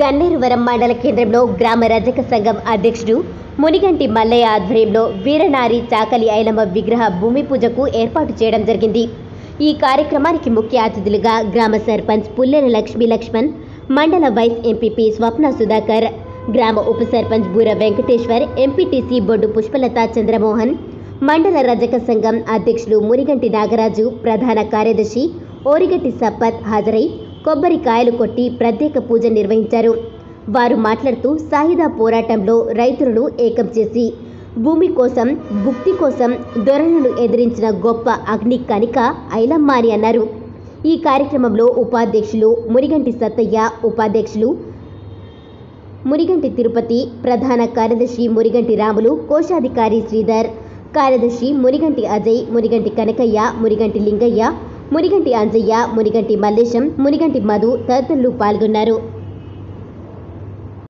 గన్నేరువరం మండల కేంద్రంలో గ్రామ రజక సంఘం అధ్యక్షుడు మునిగంటి మల్లయ్య ఆధ్వర్యంలో వీరనారి చాకలి ఐలమ్మ విగ్రహ భూమి పూజకు ఏర్పాటు చేయడం జరిగింది ఈ కార్యక్రమానికి ముఖ్య అతిథులుగా గ్రామ సర్పంచ్ పుల్లెల లక్ష్మీ లక్ష్మణ్ మండల వైస్ ఎంపీపీ స్వప్న సుధాకర్ గ్రామ ఉప సర్పంచ్ బూర వెంకటేశ్వర్ ఎంపీటీసీ బొడ్డు పుష్పలత చంద్రమోహన్ మండల రజక సంఘం అధ్యక్షులు మునిగంటి నాగరాజు ప్రధాన కార్యదర్శి ఓరిగట్టి సప్పత్ హాజరై కొబ్బరికాయలు కొట్టి ప్రత్యేక పూజ నిర్వహించారు వారు మాట్లాడుతూ సాయుధ పోరాటంలో రైతులను ఏకం చేసి భూమి కోసం భుక్తి కోసం దొరలను ఎదిరించిన గొప్ప అగ్ని కనిక ఐలమ్మ అని అన్నారు ఈ కార్యక్రమంలో ఉపాధ్యక్షులు మునిగంటి సత్తయ్య ఉపాధ్యక్షులు మునిగంటి తిరుపతి ప్రధాన కార్యదర్శి మునిగంటి రాములు కోశాధికారి శ్రీధర్ కార్యదర్శి మునిగంటి అజయ్ మునిగంటి కనకయ్య మునిగంటి లింగయ్య మునిగంటి అంజయ్య మునిగంటి మల్లేశం మునిగంటి మధు తదితరులు పాల్గొన్నారు